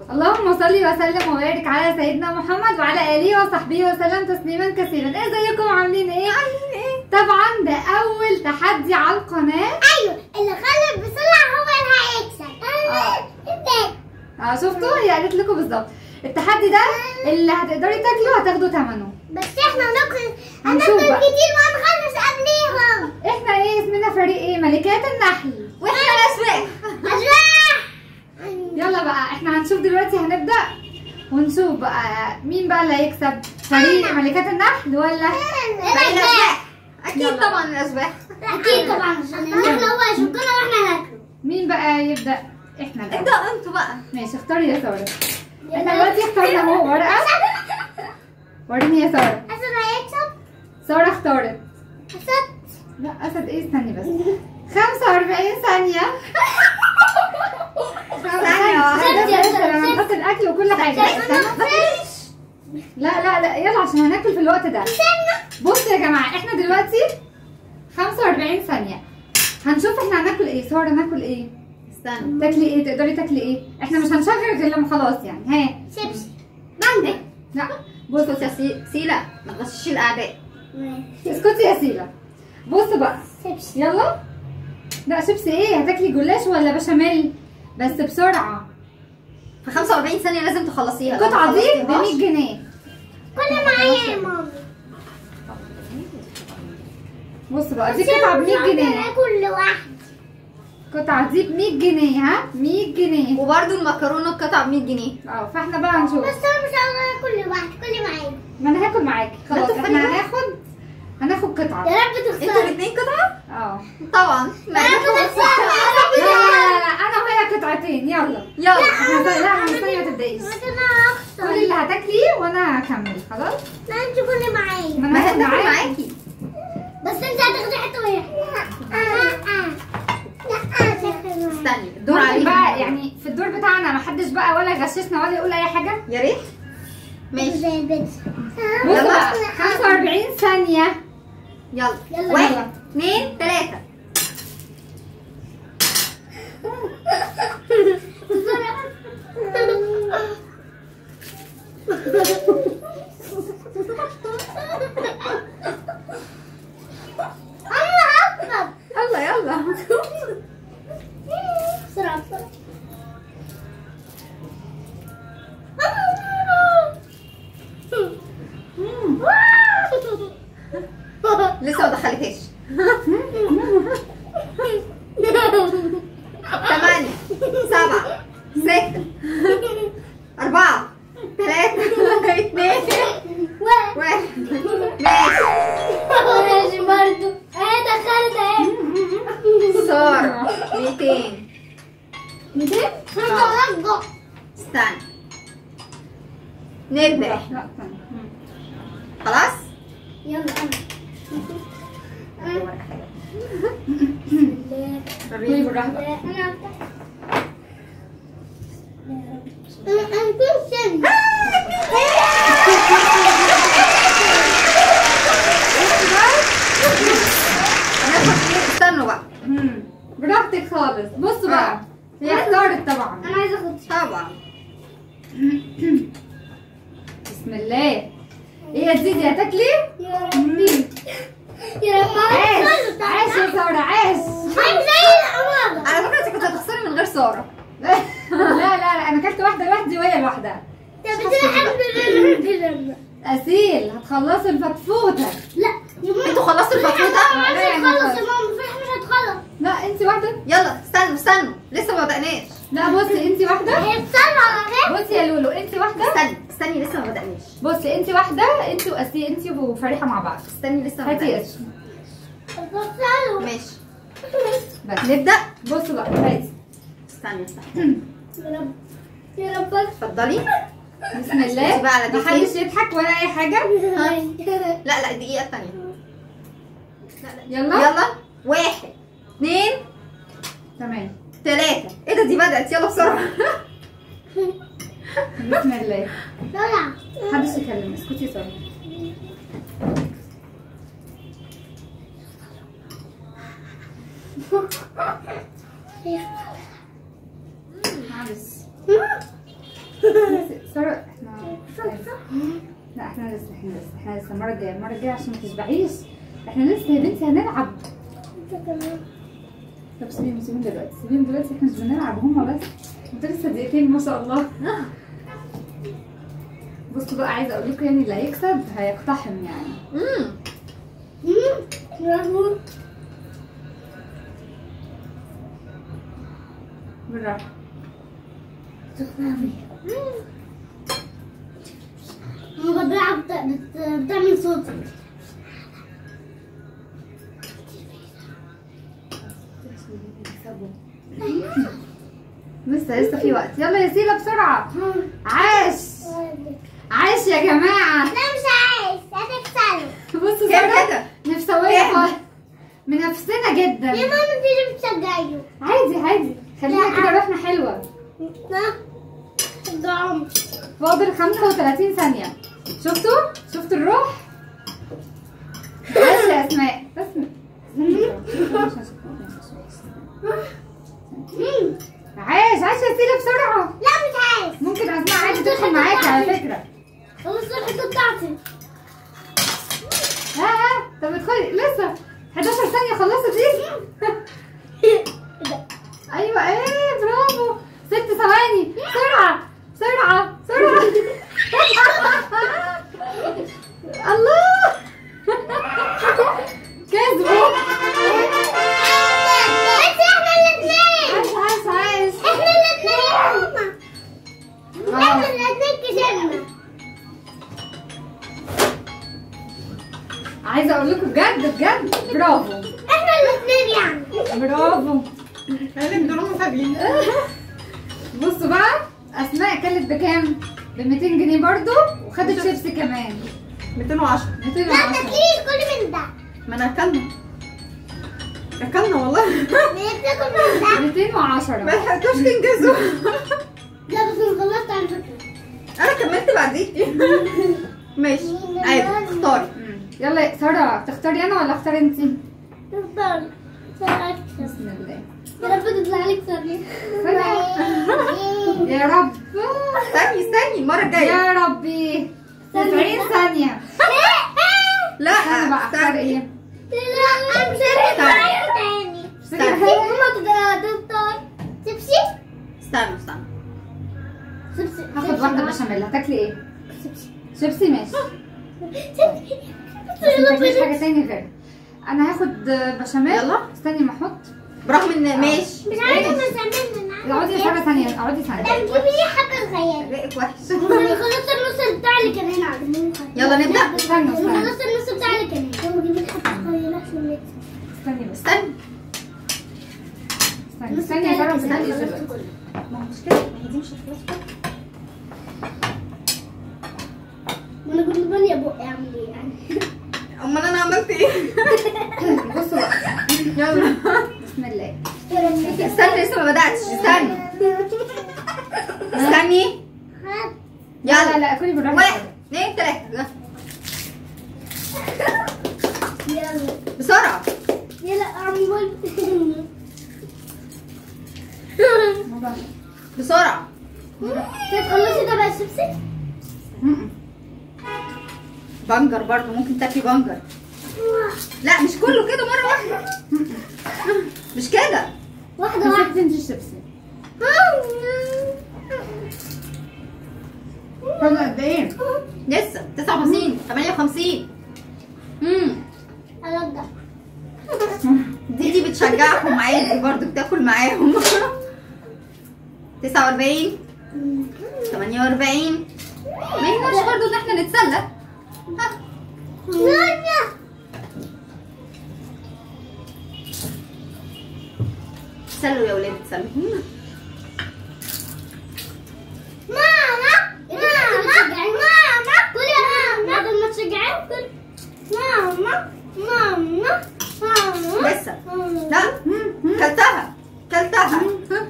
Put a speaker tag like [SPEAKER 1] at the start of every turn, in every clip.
[SPEAKER 1] اللهم صل وسلم وبارك على سيدنا محمد وعلى اله وصحبه وسلم تسليما كثيرا ازيكم عاملين ايه طبعا ده اول تحدي على القناه
[SPEAKER 2] ايوه اللي خلص بسرعه هو اللي هيكسب
[SPEAKER 1] آه. اه شفتوا هي قالت لكم بالظبط التحدي ده اللي هتقدري تاكله هتاخدوا ثمنه
[SPEAKER 2] بس احنا هناكل
[SPEAKER 1] هنشوف
[SPEAKER 2] هناكل
[SPEAKER 1] بقى.
[SPEAKER 2] كتير وهنخلص قبليهم
[SPEAKER 1] احنا ايه اسمنا فريق ايه ملكات النحل
[SPEAKER 2] واحنا الاسواق اسواق
[SPEAKER 1] يلا بقى احنا هنشوف دلوقتي هنبدا ونشوف بقى مين بقى اللي هيكسب فريق ملكات النحل ولا
[SPEAKER 2] الاسواق
[SPEAKER 1] اكيد طبعا الاشباح
[SPEAKER 2] اكيد طبعا عشان النحل هو يشكنا واحنا ناكله
[SPEAKER 1] مين بقى يبدا احنا الأول.
[SPEAKER 2] ابدا انتوا بقى
[SPEAKER 1] ماشي اختاري يا ساره احنا دلوقتي اخترنا اهو ورقه وريني يا ساره
[SPEAKER 2] اسد هيكسب
[SPEAKER 1] ساره اختارت
[SPEAKER 2] اسد
[SPEAKER 1] لا اسد ايه استني بس 45 ثانيه
[SPEAKER 2] ثانية واحدة.
[SPEAKER 1] ثانية واحدة لما نحط الاكل وكل حاجه استنى. لا لا لا يلا عشان هناكل في الوقت ده بصوا يا جماعه احنا دلوقتي 45 ثانيه هنشوف احنا هناكل ايه ساره ناكل ايه
[SPEAKER 2] استنى
[SPEAKER 1] تاكلي ايه تقدري تاكلي ايه احنا مش هنشغل غير لما خلاص يعني ها
[SPEAKER 2] شيبس مانجا
[SPEAKER 1] لا بصوا
[SPEAKER 2] بص يا سي- سيلا ما تغشش الاعداء
[SPEAKER 1] اسكتي يا سيلا بصوا بقى
[SPEAKER 2] شيبس
[SPEAKER 1] يلا لا شيبسي ايه هتاكلي جلاش ولا بشاميل بس بسرعه
[SPEAKER 2] في 45 ثانية لازم تخلصيها لو
[SPEAKER 1] القطعه
[SPEAKER 2] ما
[SPEAKER 1] دي ب 100
[SPEAKER 2] خلصتيهاش-
[SPEAKER 1] جنيه
[SPEAKER 2] كل معايا يا ماما
[SPEAKER 1] بصوا بقى دي قطعه ب 100 جنيه
[SPEAKER 2] كل واحد
[SPEAKER 1] القطعه دي ب 100 جنيه ها 100 جنيه
[SPEAKER 2] وبرده المكرونة القطعة ب 100 جنيه
[SPEAKER 1] اه فاحنا بقى هنشوف
[SPEAKER 2] بس انا مش هاخد كل واحد كل معايا
[SPEAKER 1] ما انا هاكل معاكي خلاص
[SPEAKER 2] انتوا
[SPEAKER 1] احنا
[SPEAKER 2] فريق
[SPEAKER 1] هناخد هناخد قطعه
[SPEAKER 2] يا رب تخسري انتوا الاثنين قطعة؟
[SPEAKER 1] اه
[SPEAKER 2] طبعا ما
[SPEAKER 1] لا لا لا لا انا وهي قطعتين يلا
[SPEAKER 2] يلا
[SPEAKER 1] احنا لا احنا مستنيه ما تبدايش
[SPEAKER 2] انا
[SPEAKER 1] كل
[SPEAKER 2] هخسر
[SPEAKER 1] اللي هتاكليه وانا هكمل خلاص
[SPEAKER 2] لا انت كل معايا
[SPEAKER 1] ما انا هاخد معاكي
[SPEAKER 2] معاكي بس انت هتاخدي حته وهي استني الدور
[SPEAKER 1] ممكن
[SPEAKER 2] عليك
[SPEAKER 1] بقى يعني في الدور بتاعنا ما حدش بقى ولا يغششنا ولا يقول اي حاجه
[SPEAKER 2] يا ريت ماشي زي البيتزا
[SPEAKER 1] بصوا بقى 45 ثانيه
[SPEAKER 2] يلا
[SPEAKER 1] يلا.
[SPEAKER 2] واحد اثنين ثلاثة أنا هكسب
[SPEAKER 1] يلا يلا
[SPEAKER 2] بسرعة بسرعة لسه ما دخلتهاش ثمانية سبعة ستة أربعة ثلاثة اثنين واحد ماشي ماشي برضو اهي دخلت اهي
[SPEAKER 1] سارة
[SPEAKER 2] 200
[SPEAKER 1] 200
[SPEAKER 2] استنى نبدأ
[SPEAKER 1] لا استنى. مم.
[SPEAKER 2] خلاص
[SPEAKER 1] يلا انا
[SPEAKER 2] ورقة حلوة.
[SPEAKER 1] كلي بالراحه بقى.
[SPEAKER 2] هناخد ايه استنوا بقى
[SPEAKER 1] مم. براحتك خالص بصوا بقى
[SPEAKER 2] آه.
[SPEAKER 1] هي اختارت طبعا
[SPEAKER 2] انا عايزه اخد طبعا
[SPEAKER 1] بسم الله ايه يا زيدي هتاكلي؟
[SPEAKER 2] يا
[SPEAKER 1] مم.
[SPEAKER 2] يا رب
[SPEAKER 1] عاش عاش يا سارة عاش
[SPEAKER 2] عامل زي الأمارة على فكرة انت كنت هتخسري من غير سارة
[SPEAKER 1] لا لا لا انا اكلت واحدة لوحدي وهي لوحدها
[SPEAKER 2] طب بتحب
[SPEAKER 1] اسيل هتخلصوا الفتفوتة
[SPEAKER 2] لا انتوا خلصتوا الفاتورة؟
[SPEAKER 1] لا،
[SPEAKER 2] لا
[SPEAKER 1] يعني
[SPEAKER 2] هنخلص
[SPEAKER 1] خلاص.
[SPEAKER 2] يا ماما فرح مش هتخلص
[SPEAKER 1] لا انت واحدة
[SPEAKER 2] يلا استنوا استنوا لسه ما بدأناش
[SPEAKER 1] لا بصي انت واحدة
[SPEAKER 2] هي بتصلي على فكرة
[SPEAKER 1] بصي يا لولو انت واحدة
[SPEAKER 2] استني استني لسه ما بدأناش
[SPEAKER 1] بصي انت واحدة انت واسيل انت وفريحة مع بعض
[SPEAKER 2] استني لسه ما
[SPEAKER 1] هاتي
[SPEAKER 2] بدأناش
[SPEAKER 1] اسم
[SPEAKER 2] بتصلوا ماشي
[SPEAKER 1] بس
[SPEAKER 2] نبدأ
[SPEAKER 1] بصوا بقى هاتي
[SPEAKER 2] استني استني
[SPEAKER 1] يا رب يا رب
[SPEAKER 2] اتفضلي
[SPEAKER 1] بسم الله
[SPEAKER 2] بصي بقى على دي
[SPEAKER 1] محدش يضحك ولا اي حاجة
[SPEAKER 2] لا لا الدقيقة الثانية
[SPEAKER 1] يلا
[SPEAKER 2] يلا واحد اثنين
[SPEAKER 1] تمام
[SPEAKER 2] ثلاثة ايه ده دي بدأت يلا بسرعة
[SPEAKER 1] بسم الله
[SPEAKER 2] طلع
[SPEAKER 1] محدش يكلم اسكتي يا ساره معلش احنا لسه احنا لسه احنا لسه المره الجايه المره الجايه عشان ما تشبعيش احنا لسه يا بنتي هنلعب
[SPEAKER 2] انت كمان
[SPEAKER 1] طب سيبيهم سيبيهم دلوقتي سيبيهم دلوقتي احنا مش بنلعب هما بس انت لسه دقيقتين ما شاء الله بصوا بقى عايزه اقول لكم يعني اللي هيكسب هيقتحم يعني
[SPEAKER 3] امم
[SPEAKER 2] برافو
[SPEAKER 1] بالراحه
[SPEAKER 2] هو بيلعب بت- بت- بتعمل صوت
[SPEAKER 1] لسه لسه في وقت يلا يا سيلا بسرعه عاش عاش يا جماعه
[SPEAKER 2] لا مش عايز هتكسر
[SPEAKER 1] بصوا
[SPEAKER 3] كام
[SPEAKER 1] ساره
[SPEAKER 3] كده؟
[SPEAKER 1] نفسويه
[SPEAKER 3] كام؟
[SPEAKER 1] خالص منافسنا جدا
[SPEAKER 2] يا ماما دي اللي بتشجعيه
[SPEAKER 1] عادي عادي خلينا
[SPEAKER 2] لا.
[SPEAKER 1] كده روحنا حلوه
[SPEAKER 2] ها شجعهم
[SPEAKER 1] فاضل 35 ثانية شفتوا؟ شفتوا الروح؟ عاش يا اسماء بس عاش عاش يا سيلا بسرعة
[SPEAKER 2] لا مش عايز
[SPEAKER 1] ممكن اسماء عادي تدخل معاك على فكرة
[SPEAKER 2] خلص الحته بتاعتي
[SPEAKER 1] ها ها طب ادخلي لسه 11 ثانية خلصت دي ايوه ايه برافو ست ثواني بسرعة بسرعة بسرعة الله كسبوا
[SPEAKER 2] بس احنا الاثنين
[SPEAKER 1] عاش عاش عاش
[SPEAKER 2] احنا الاثنين احنا الاثنين كسبنا
[SPEAKER 1] عايزة اقول لكم بجد بجد برافو
[SPEAKER 2] احنا الاثنين يعني
[SPEAKER 1] برافو
[SPEAKER 3] انا دول مفاجئين
[SPEAKER 1] بصوا بقى اسماء كلت بكام؟ ب 200 جنيه برضو وخدت شيبسي كمان
[SPEAKER 3] 210
[SPEAKER 2] لا
[SPEAKER 1] 210
[SPEAKER 2] تاكلي كل من ده
[SPEAKER 3] ما انا اكلنا اكلنا والله
[SPEAKER 2] بتاكل من ده
[SPEAKER 1] 210
[SPEAKER 3] ما لحقتوش تنجزوا
[SPEAKER 2] لا بس انا خلصت على فكره
[SPEAKER 3] انا كملت بعديكي ماشي عادي اختاري
[SPEAKER 1] مم. يلا يا سارة تختاري انا ولا اختار انتي؟
[SPEAKER 2] تفضل ساعات
[SPEAKER 1] بسم الله
[SPEAKER 2] يا رب تطلع لك ثانية
[SPEAKER 1] يا رب
[SPEAKER 3] استني استني المره الجايه
[SPEAKER 1] يا ربي 90 ثانية
[SPEAKER 3] لا
[SPEAKER 1] استنى بقى اختار
[SPEAKER 3] استني.
[SPEAKER 1] ايه؟
[SPEAKER 2] لا مش هتختار تاني
[SPEAKER 3] استنى
[SPEAKER 2] ماما تختار سبسي
[SPEAKER 3] استنى استنى
[SPEAKER 2] سبسي
[SPEAKER 1] هاخد واحدة بشاميل هتاكلي ايه؟ شيبسي ماشي بس ما تاكليش حاجة تاني غير انا هاخد بشاميل
[SPEAKER 3] يلا.
[SPEAKER 1] استني ما احط
[SPEAKER 3] برغم ان ماشي
[SPEAKER 2] مش عايزة بشاميل
[SPEAKER 1] اقعدي سارة ثانية اقعدي
[SPEAKER 2] لا
[SPEAKER 1] ثانية
[SPEAKER 2] تجيبي لي حاجة صغيرة
[SPEAKER 3] ريقك وحش
[SPEAKER 2] انا خلصت النص بتاع اللي كان هنا عند
[SPEAKER 3] يلا نبدا
[SPEAKER 1] استنى
[SPEAKER 2] انا
[SPEAKER 1] استنى
[SPEAKER 2] خلصت النص بتاع اللي كان هنا يلا جيبي لي حاجة صغيرة عشان نكسب
[SPEAKER 1] استني بس
[SPEAKER 3] استني
[SPEAKER 1] استني استني يا سارة
[SPEAKER 2] النص
[SPEAKER 1] استني
[SPEAKER 2] بتاع اللي
[SPEAKER 1] دلوقتي.
[SPEAKER 2] كان هنا.
[SPEAKER 3] ما هو مشكله ما هي دي مش هتخلص
[SPEAKER 2] وانا كنت بني بقي اعمل ايه يعني
[SPEAKER 3] امال انا عملت ايه
[SPEAKER 1] بصوا بقى
[SPEAKER 3] يلا
[SPEAKER 1] بسم الله
[SPEAKER 3] استني لسه ما بداتش استني استني
[SPEAKER 2] هات.
[SPEAKER 1] لا لا
[SPEAKER 3] يلا
[SPEAKER 1] لا كلي بالراحة
[SPEAKER 3] واحد اثنين ثلاثه
[SPEAKER 2] يلا
[SPEAKER 3] بسرعه
[SPEAKER 2] يلا اعمل
[SPEAKER 1] والله.
[SPEAKER 3] بسرعه
[SPEAKER 2] تخلصي ده بقى الشيبسي
[SPEAKER 1] م-م.
[SPEAKER 3] بنجر برضو ممكن تاكلي بنجر لا مش كله كده مره واحده مش كده
[SPEAKER 2] واحدة واحدة
[SPEAKER 1] مسكت انت الشيبسي فاضل قد ايه؟
[SPEAKER 3] لسه 59 58 امم
[SPEAKER 2] أرجع
[SPEAKER 3] دي دي بتشجعهم عادي برضو بتاكل معاهم 49 48 ما ينفعش برضو ان احنا نتسلى ها
[SPEAKER 2] لا
[SPEAKER 3] تسلوا يا ولاد تسلوا
[SPEAKER 2] ماما ماما ماما كل يا ماما بدل ما تشجعين كل ماما ماما ماما
[SPEAKER 3] لسه لا كلتها كلتها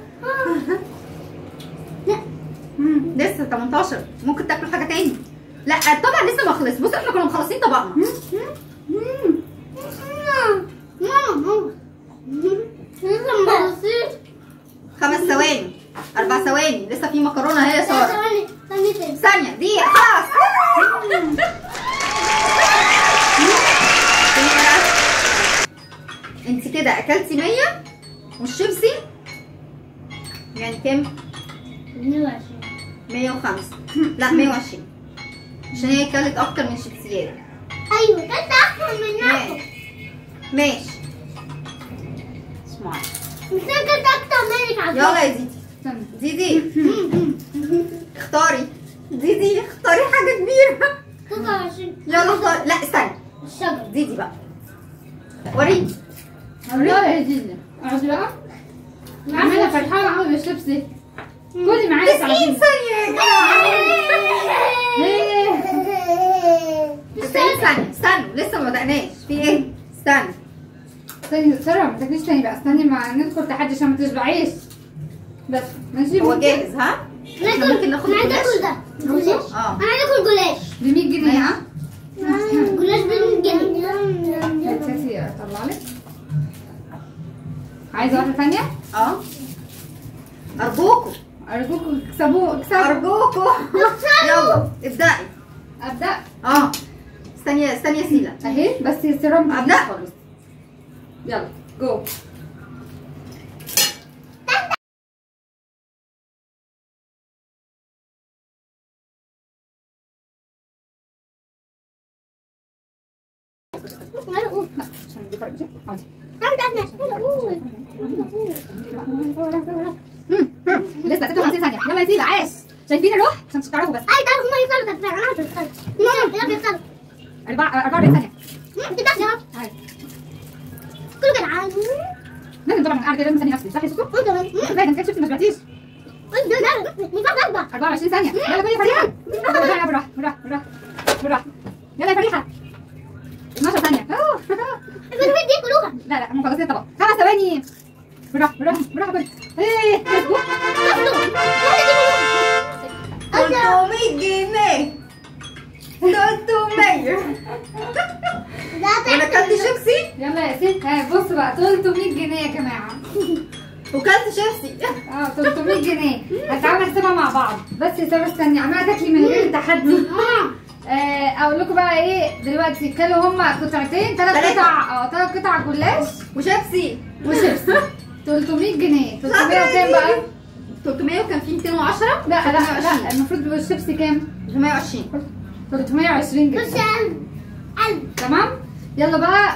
[SPEAKER 2] لا
[SPEAKER 1] مم.
[SPEAKER 3] لسه 18 ممكن تاكلوا حاجه تاني لا طبعا لسه ما خلص بص احنا كنا مخلصين طبقنا
[SPEAKER 1] مم.
[SPEAKER 2] ماما ماما لسه ما خلصتش
[SPEAKER 3] خمس ثواني اربع ثواني لسه في مكرونه اهي يا ساره
[SPEAKER 2] ثواني ثانية تاني
[SPEAKER 3] ثانيه دقيقه خلاص انت كده اكلتي 100 والشيبسي يعني كام 105 لا 120 عشان هي كلت اكتر من شيبسيات
[SPEAKER 2] ايوه كنت احسن منكم
[SPEAKER 3] ماشي ماشي اسمعي
[SPEAKER 2] مش انا كنت اكتر منك على
[SPEAKER 3] يلا يا ديدي
[SPEAKER 1] استنى
[SPEAKER 3] ديدي اختاري ديدي اختاري حاجة كبيرة
[SPEAKER 2] فكرة عشان
[SPEAKER 3] يلا اختاري لا استني
[SPEAKER 2] الشجر
[SPEAKER 3] ديدي بقى وريني
[SPEAKER 1] يلا يا ديدي اقعدي بقى عامله فرحانه قوي بالشيبسي كلي معايا
[SPEAKER 3] 90
[SPEAKER 1] ساعتين
[SPEAKER 3] ثانية يا جماعة
[SPEAKER 1] ايه
[SPEAKER 3] 90 ثانية استنوا لسه ما بدأناش في ايه؟ استنى
[SPEAKER 1] استني ساره ما تاكليش تاني بقى استني ما ندخل تحدي عشان ما تشبعيش بس ماشي
[SPEAKER 3] هو جاهز ها؟ احنا ممكن ناخد
[SPEAKER 2] انا عايزه
[SPEAKER 3] الجلاش
[SPEAKER 2] اكل ده جلاش
[SPEAKER 3] اه
[SPEAKER 2] انا عايزه اكل جلاش
[SPEAKER 1] ب 100 جنيه ها
[SPEAKER 2] جلاش ب جنيه
[SPEAKER 1] هاتي اطلع لك عايزه واحده ثانيه
[SPEAKER 3] اه ارجوكوا
[SPEAKER 1] ارجوكم اكسبوا اكسبوا
[SPEAKER 3] ارجوكوا يلا ابدأي
[SPEAKER 1] ابدا
[SPEAKER 3] اه استني استني يا سيلا
[SPEAKER 1] اهي بس السيرام ما
[SPEAKER 3] أبدأ؟
[SPEAKER 1] تجيش خالص يلا جو عشان دي فرق عادي. لسه 56 ثانيه يلا يا سيلا عاش شايفين الروح عشان تعرفوا بس
[SPEAKER 2] اي تعرف هم يوصلوا كده انا عارف يوصلوا ماما يلا يوصلوا
[SPEAKER 1] 44 ثانيه
[SPEAKER 2] بتدخل اهو
[SPEAKER 1] عادي.
[SPEAKER 2] كله كده عادي
[SPEAKER 1] لازم طبعا قاعده لازم ثانيه نفسي صح يا سوسو؟
[SPEAKER 2] وانت كمان
[SPEAKER 1] ازاي ده انت شفتي ما سمعتيش
[SPEAKER 2] وانت لا مش ضربه
[SPEAKER 1] 24 ثانيه يلا بيا فريحه يلا بالراحه بالراحه بالراحه بالراحه يلا يا فريحه 12 ثانيه أوه.
[SPEAKER 2] الفيديو دي كلها
[SPEAKER 1] لا لا مخلصين طبعا خمس ثواني بالراحه بالراحه بالراحه بالراحه ايه كسبوا
[SPEAKER 3] 300 جنيه 300 وانا اكلت شيبسي
[SPEAKER 1] يلا يا ست ها بص بقى 300 جنيه يا جماعه
[SPEAKER 3] وكلت شيبسي
[SPEAKER 1] اه 300 جنيه هتعمل نحسبها مع بعض بس يا ساره استني عماله تاكلي من غير تحدي آه، اقول لكم بقى ايه دلوقتي كانوا هما قطعتين ثلاث
[SPEAKER 3] تلاتة.
[SPEAKER 1] قطع اه ثلاث قطع جلاش
[SPEAKER 3] وشيبسي
[SPEAKER 1] وشيبسي 300 جنيه 300 وكام بقى؟
[SPEAKER 3] 300 وكان في 210
[SPEAKER 1] لا لا لا المفروض يبقى الشيبسي كام؟
[SPEAKER 3] 320
[SPEAKER 1] 320
[SPEAKER 2] بص
[SPEAKER 1] جنيه
[SPEAKER 2] يا قلب قلب
[SPEAKER 1] تمام؟ يلا بقى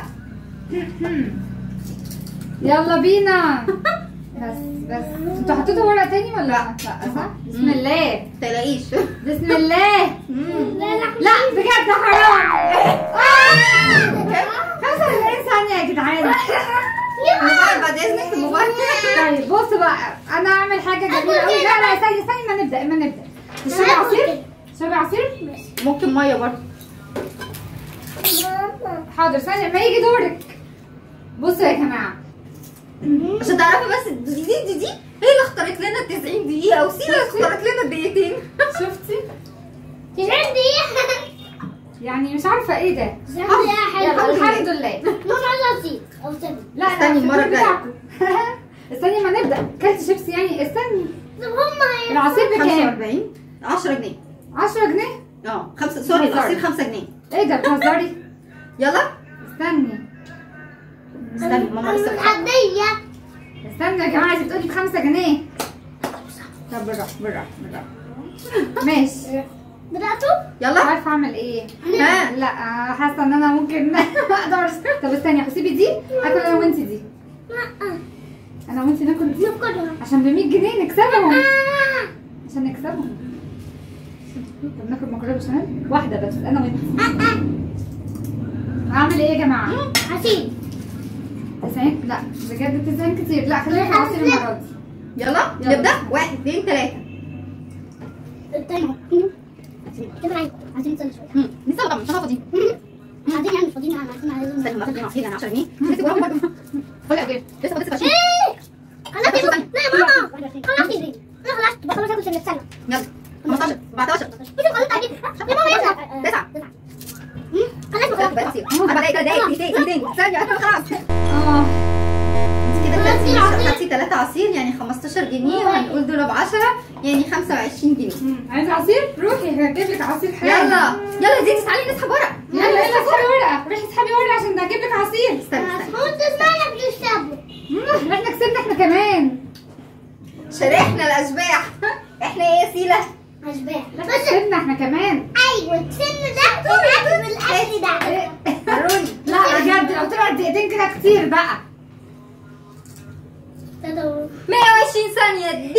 [SPEAKER 1] يلا بينا بس بس انتوا حطيتوا ورقه تاني ولا لا؟ لا صح؟ بسم الله
[SPEAKER 3] تلاقيش
[SPEAKER 1] بسم الله
[SPEAKER 2] لا لا
[SPEAKER 1] لا بجد حرام آه! 45 ثانية يا جدعان
[SPEAKER 3] الموبايل بعد اذنك الموبايل
[SPEAKER 1] طيب بص بقى انا اعمل حاجة جميلة قوي لا لا استني استني ما نبدأ ما نبدأ تشربي عصير؟ تشربي عصير؟
[SPEAKER 3] ممكن ميه برضه
[SPEAKER 1] حاضر ثانية ما يجي دورك بصوا يا جماعة
[SPEAKER 3] عشان تعرفي بس دي دي دي, دي هي اللي اختارت لنا ال 90 دقيقة وسيلا اللي اختارت لنا الدقيقتين
[SPEAKER 1] شفتي؟
[SPEAKER 2] عندي
[SPEAKER 1] يعني مش عارفة ايه ده
[SPEAKER 2] عندي حاجه
[SPEAKER 1] يلا الحمد لله
[SPEAKER 2] ماما عايزه اصير او سبب
[SPEAKER 1] لا لا
[SPEAKER 3] استني المرة
[SPEAKER 1] الدور
[SPEAKER 3] الجاية.
[SPEAKER 1] بتاعكم. استني ما نبدأ كلت شيبسي يعني استني
[SPEAKER 2] طب هم
[SPEAKER 1] العصير بكام؟
[SPEAKER 3] 45 10 جنيه
[SPEAKER 1] 10 جنيه؟
[SPEAKER 3] اه خمسة سوري العصير 5 جنيه
[SPEAKER 1] ايه ده بتهزري؟
[SPEAKER 3] يلا
[SPEAKER 1] استني
[SPEAKER 3] استني ماما لسه بتحط.
[SPEAKER 2] عاديه
[SPEAKER 1] استنى يا جماعه انت بتقولي بخمسة جنيه طب بالراحه بالراحه بالراحه ماشي
[SPEAKER 2] بداتوا
[SPEAKER 3] يلا
[SPEAKER 1] عارفه اعمل ايه
[SPEAKER 3] ها
[SPEAKER 1] لا آه، حاسه ان انا ممكن ما اقدرش طب استني هسيبي دي اكل انا وانت دي
[SPEAKER 2] لا
[SPEAKER 1] انا وانت ناكل دي
[SPEAKER 2] نفقدها
[SPEAKER 1] عشان ب 100 جنيه نكسبهم عشان نكسبهم طب ناكل مكرونه بشاميل واحده بس انا وانت اعمل ايه يا جماعه
[SPEAKER 2] عصير
[SPEAKER 1] 90 لا بجد 90 كتير لا خلينا في عصير المره دي
[SPEAKER 3] يلا
[SPEAKER 1] يلا.
[SPEAKER 3] نبدأ واحد اثنين ثلاثة
[SPEAKER 2] التاني كده عايز عايزين نسال شويه
[SPEAKER 3] مم. لسه طبعا مش هناخد دي
[SPEAKER 2] عايزين يعني مش فاضيين يعني عايزين عايزين
[SPEAKER 3] استني ما اخد عصير يعني 10 جنيه لسه وراهم برضه فاضي قد ايه؟ لسه فاضي 26
[SPEAKER 2] ايه خلاص يا لا يا ماما خلاص يا انا خلصت بخلص اكل عشان نتسلى
[SPEAKER 3] يلا 15 14
[SPEAKER 2] مش خلصت عليك يا ماما يلا
[SPEAKER 3] تسعة.
[SPEAKER 2] خلاص
[SPEAKER 3] ثلاث
[SPEAKER 2] بقى
[SPEAKER 3] دقايق عصير اربع دقايق ثلاث دقايق دقيقتين دقيقتين ثانية خلاص
[SPEAKER 1] اه
[SPEAKER 3] انت كده
[SPEAKER 2] خلاص
[SPEAKER 3] خدتي
[SPEAKER 2] عصير.
[SPEAKER 3] خدتي ثلاثة عصير يعني 15 جنيه وهنقول دول ب 10 يعني 25 جنيه
[SPEAKER 1] عايزه عصير روحي هجيب لك عصير حالا
[SPEAKER 3] يلا يلا دي تعالي نسحب ورق
[SPEAKER 1] يلا يلا اسحبي ورقه روحي اسحبي ورقه عشان هجيب لك عصير
[SPEAKER 3] استني استني
[SPEAKER 2] هو انت اسمعنا بتشربوا
[SPEAKER 1] مم، احنا كسبنا احنا كمان
[SPEAKER 3] شارحنا الاشباح احنا ايه يا سيلا
[SPEAKER 2] اشباح بس
[SPEAKER 1] كسبنا احنا كمان
[SPEAKER 2] ايوه السن ده طلعت من الاكل ده
[SPEAKER 1] إيه؟
[SPEAKER 3] وروني
[SPEAKER 1] لا بجد لو طلعت دقيقتين كده كتير بقى
[SPEAKER 3] 120 ثانية دي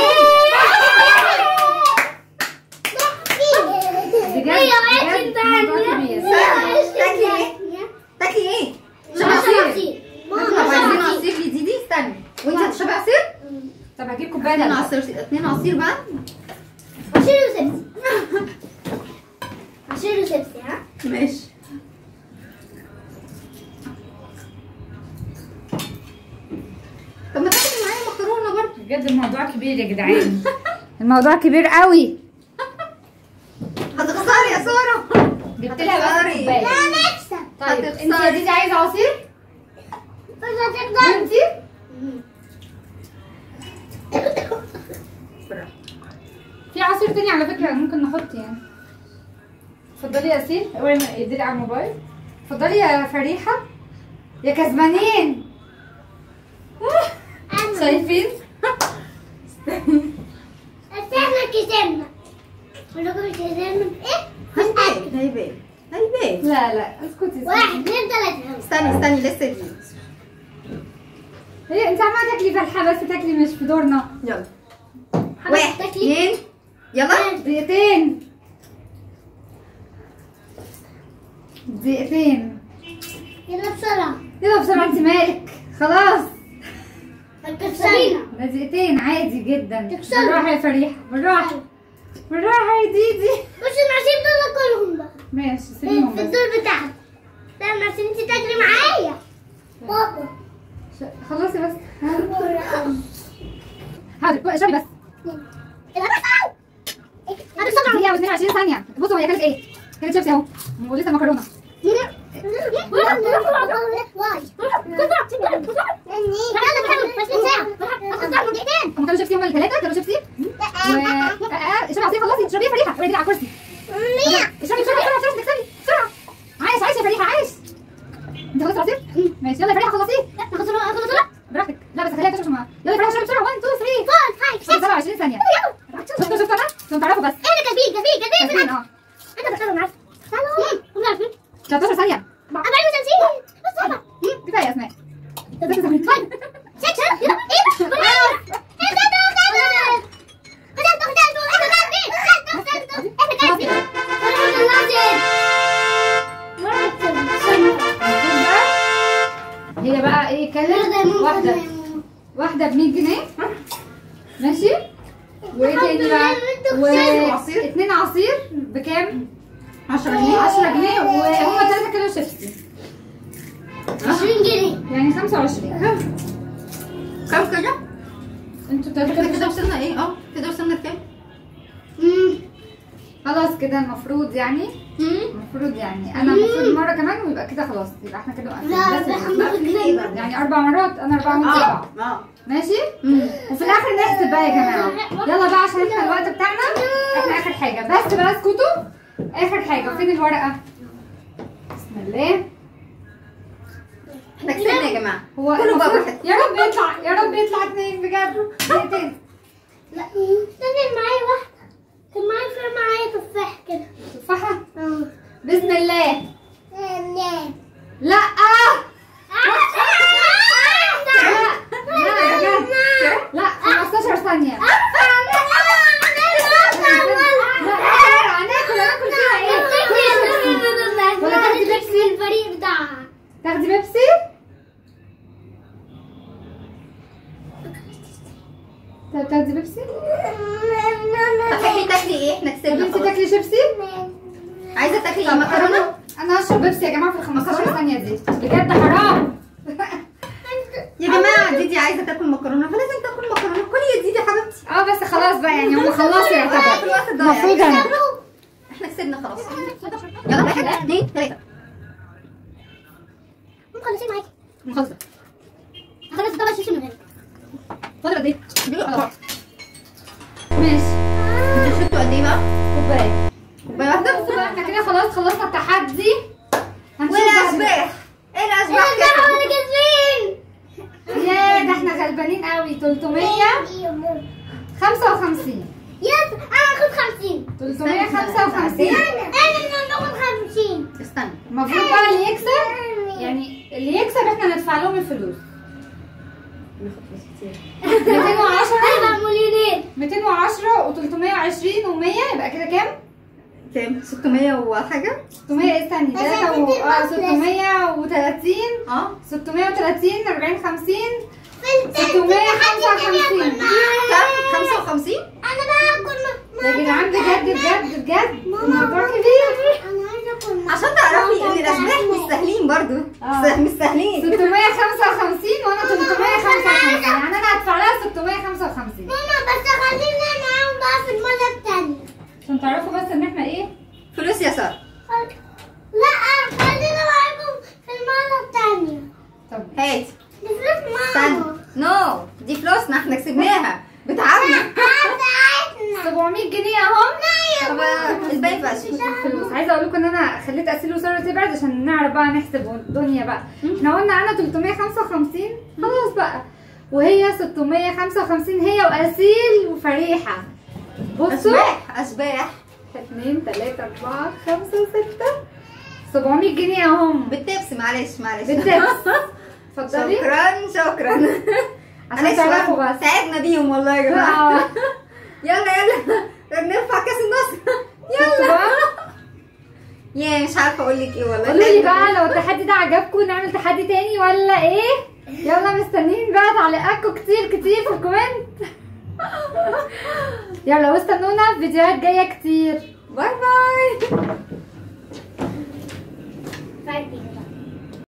[SPEAKER 1] بجد
[SPEAKER 2] مية
[SPEAKER 1] بجد
[SPEAKER 2] وعشرين
[SPEAKER 1] موضوع كبير.
[SPEAKER 3] تاكلي ايه؟ تاكلي ايه؟
[SPEAKER 2] عصير
[SPEAKER 3] احنا عايزين عصير لديدي استني وانت هتشربي عصير؟
[SPEAKER 1] طب هجيب كوبايه
[SPEAKER 3] اتنين
[SPEAKER 1] دلوقتي.
[SPEAKER 3] عصير اتنين عصير بقى
[SPEAKER 2] عصير وسبسي عصير وسبسي ها
[SPEAKER 3] ماشي طب ما تاخدي معايا مكرونة برضه
[SPEAKER 1] بجد الموضوع كبير يا جدعان الموضوع كبير قوي
[SPEAKER 3] هتخسري يا سارة
[SPEAKER 1] جبت لها بس
[SPEAKER 3] هتخسري.
[SPEAKER 1] كوبايه
[SPEAKER 2] لا نكسب
[SPEAKER 1] طيب
[SPEAKER 3] هتخسري.
[SPEAKER 1] انت يا ديدي عايزه عصير
[SPEAKER 2] بس هتقدر
[SPEAKER 1] وانتي في عصير تاني على فكره ممكن نحط يعني اتفضلي يا ياسين اوعي ما ايديك على الموبايل اتفضلي يا فريحه يا كسبانين
[SPEAKER 2] انا
[SPEAKER 1] شايفين
[SPEAKER 2] بس احنا كسبنا ولكم كسبنا بايه؟
[SPEAKER 3] هيبان هيبان هيبان
[SPEAKER 1] لا لا اسكتي
[SPEAKER 2] واحد
[SPEAKER 1] اسكتي.
[SPEAKER 2] اثنين ثلاثة
[SPEAKER 3] استني استني لسه دي
[SPEAKER 1] هي انت عماله تاكلي فلحه بس تاكلي مش في دورنا
[SPEAKER 3] يلا
[SPEAKER 2] حضرتك
[SPEAKER 3] واحد
[SPEAKER 2] تاكلي؟
[SPEAKER 3] اثنين يلا
[SPEAKER 1] دقيقتين دقيقتين
[SPEAKER 2] يلا بسرعة
[SPEAKER 1] يلا بسرعه انت مالك خلاص
[SPEAKER 2] هتكسرينا
[SPEAKER 1] ده دقيقتين عادي جدا
[SPEAKER 2] تكسري.
[SPEAKER 1] بالراحه يا فريحه بالراحه بالراحه يا ديدي
[SPEAKER 2] بص العصير دول كلهم بقى
[SPEAKER 1] ماشي
[SPEAKER 2] في
[SPEAKER 1] سيبيهم
[SPEAKER 2] في
[SPEAKER 1] بس
[SPEAKER 2] الدور بتاعك لا عشان انت تاكلي معايا بابا
[SPEAKER 1] ش- خلصي بس حاضر اشربي بس
[SPEAKER 2] هذا سبعة
[SPEAKER 1] دقيقه و22 ثانيه بصوا هي كانت ايه كانت شيبسي اهو ولسه مكرونه
[SPEAKER 2] واي
[SPEAKER 1] هم كانوا شيبسي هم الثلاثه كانوا شيبسي و آه، آه، اشربي عصير خلصي اشربي يا فريحه ابعدي على الكرسي اشربي اشربي بسرعه بسرعه تكسبي بسرعه عايش عايش يا فريحه عايش انت خلصتي العصير؟ ماشي يلا يا فريحه خلصيه براحتك لا بس خليها تشرب معاها يلا يا فريحه اشربي بسرعه 1 2 3 27 ثانيه شفتوا شفتوا انا عشان تعرفوا بس كسبين اه 13 ثانيه كفايه يا اسماء هي بقى ايه كلت واحده واحده ب 100 جنيه ماشي وايه تاني بقى و
[SPEAKER 3] عصير.
[SPEAKER 1] اتنين عصير بكام
[SPEAKER 3] 10 جنيه
[SPEAKER 1] 10 جنيه وهم 3 كيلو شيبسي
[SPEAKER 2] 20 جنيه
[SPEAKER 1] يعني 25
[SPEAKER 3] كم كده؟
[SPEAKER 1] انتوا 3
[SPEAKER 3] احنا
[SPEAKER 1] كيلو
[SPEAKER 3] كده وصلنا ايه؟ اه كده وصلنا لكام؟
[SPEAKER 1] خلاص كده المفروض يعني المفروض يعني انا المفروض مره كمان ويبقى كده خلاص يبقى احنا كده
[SPEAKER 2] لا،
[SPEAKER 1] واقفين. بس
[SPEAKER 2] ده
[SPEAKER 1] الحمد
[SPEAKER 2] احنا
[SPEAKER 1] لله.
[SPEAKER 3] ايه بقى؟
[SPEAKER 1] يعني اربع مرات انا اربعه وانت اربعه
[SPEAKER 3] اه اه
[SPEAKER 1] ماشي وفي الاخر نحسب بقى يا جماعه يلا بقى عشان احنا الوقت بتاعنا احنا اخر حاجه بس بقى اسكتوا اخر حاجه فين الورقه بسم الله
[SPEAKER 3] احنا كسبنا يا جماعه
[SPEAKER 1] هو
[SPEAKER 3] كله بقى
[SPEAKER 1] المفروض-
[SPEAKER 3] واحد
[SPEAKER 1] يا رب يطلع يا رب يطلع اتنين بجد دقيقتين
[SPEAKER 2] لا كان معايا واحدة كان معايا في معايا تفاح كده
[SPEAKER 1] تفاحه بسم الله
[SPEAKER 2] لا
[SPEAKER 1] لا لا لا بجد لا 15 ثانيه لا لا هناكل هناكل فيها ايه ولا تاخدي بيبسي
[SPEAKER 2] الفريق بتاعها
[SPEAKER 1] تاخدي بيبسي طب تاخدي بيبسي
[SPEAKER 3] تحبي تاكلي ايه؟ احنا
[SPEAKER 1] طب
[SPEAKER 3] كسبنا
[SPEAKER 1] انت
[SPEAKER 3] خلاص
[SPEAKER 1] تاكلي شيبسي
[SPEAKER 3] عايزه تاكلي
[SPEAKER 1] طب
[SPEAKER 3] مكرونه؟
[SPEAKER 1] انا هشرب بيبسي يا جماعه في ال 15 ثانيه دي بجد حرام
[SPEAKER 3] يا جماعه ديدي عايزه تاكل مكرونه فلازم تاكل مكرونه كلي يا ديدي حبيبتي
[SPEAKER 1] اه بس خلاص بقى يعني هم خلصوا
[SPEAKER 3] في
[SPEAKER 1] يعتبر
[SPEAKER 3] الوقت ده
[SPEAKER 1] المفروض
[SPEAKER 3] يعني.
[SPEAKER 1] انا
[SPEAKER 3] احنا كسبنا خلاص يلا واحد اثنين ثلاثه
[SPEAKER 2] مخلصين معاكي
[SPEAKER 1] مخلصه
[SPEAKER 2] هخلص طبعا شيشة من هنا
[SPEAKER 1] فاضل قد ايه؟
[SPEAKER 3] خلاص
[SPEAKER 1] ماشي
[SPEAKER 3] قد ايه بقى؟
[SPEAKER 1] كوبايه
[SPEAKER 3] كوبايه واحده
[SPEAKER 1] بصوا بقى احنا كده خلاص خلصنا التحدي هنشوف بعد-
[SPEAKER 3] والاشباح ايه الاشباح
[SPEAKER 2] احنا
[SPEAKER 3] كده؟
[SPEAKER 2] ولا كاسبين
[SPEAKER 1] يا ده احنا غلبانين قوي 355
[SPEAKER 2] يس انا هاخد 50
[SPEAKER 1] 355
[SPEAKER 2] انا ناخد 50
[SPEAKER 3] استنى
[SPEAKER 1] المفروض بقى اللي يكسب يعني اللي يكسب احنا ندفع لهم الفلوس
[SPEAKER 3] ناخد فلوس كتير
[SPEAKER 1] 210
[SPEAKER 2] انا مليونير
[SPEAKER 1] 210 و320 و100 يبقى كده كام؟
[SPEAKER 3] كام 600 وحاجه
[SPEAKER 1] 600 ايه استني
[SPEAKER 2] بس
[SPEAKER 1] 3 و
[SPEAKER 2] هتدي
[SPEAKER 1] اه
[SPEAKER 2] بس.
[SPEAKER 1] 630
[SPEAKER 3] اه
[SPEAKER 1] 630 40 50
[SPEAKER 2] في
[SPEAKER 1] 655
[SPEAKER 3] كام 55
[SPEAKER 2] انا بقى اكل
[SPEAKER 1] يا جدعان بجد بجد بجد الموضوع كبير
[SPEAKER 2] انا عايزه اكل
[SPEAKER 3] عشان تعرفي ان الاشباح مش سهلين برضو
[SPEAKER 1] آه.
[SPEAKER 3] مش سهلين
[SPEAKER 1] 655 وانا 355 يعني انا هدفع لها 655
[SPEAKER 2] ماما بس خلينا نعمل بقى في المرة التانية
[SPEAKER 1] عشان تعرفوا بس ان احنا ايه
[SPEAKER 3] فلوس يا ساره
[SPEAKER 2] لا خلينا معاكم في المرة التانية
[SPEAKER 1] طب
[SPEAKER 3] هات
[SPEAKER 2] دي فلوس
[SPEAKER 3] استنى
[SPEAKER 2] ماما
[SPEAKER 3] نو دي فلوسنا احنا كسبناها بتعبنا
[SPEAKER 2] بتاعتنا
[SPEAKER 1] 700 جنيه اهم
[SPEAKER 3] طب الباقي بقى
[SPEAKER 1] فلوس عايزه اقول لكم ان انا خليت اسيل وساره تبعد عشان نعرف بقى نحسب الدنيا بقى احنا قلنا انا 355 خلاص بقى وهي 655 هي واسيل وفريحه بصوا
[SPEAKER 3] اشباح اشباح
[SPEAKER 1] 2 3 4 5 6 700 جنيه اهم
[SPEAKER 3] بالتبس معلش معلش
[SPEAKER 1] بالتبس اتفضلي
[SPEAKER 3] شكرا شكرا
[SPEAKER 1] عشان تعرفوا بس
[SPEAKER 3] ساعدنا بيهم والله يا جماعه
[SPEAKER 1] آه.
[SPEAKER 3] يلا يلا نرفع كاس النصر
[SPEAKER 1] شفتوا
[SPEAKER 3] يلا
[SPEAKER 1] بقى؟
[SPEAKER 3] يا مش عارفه اقول لك ايه والله
[SPEAKER 1] قولوا لي بقى لو التحدي ده عجبكم نعمل تحدي تاني ولا ايه يلا مستنيين بقى تعليقاتكم كتير كتير في الكومنت يلا واستنونا في فيديوهات جايه كتير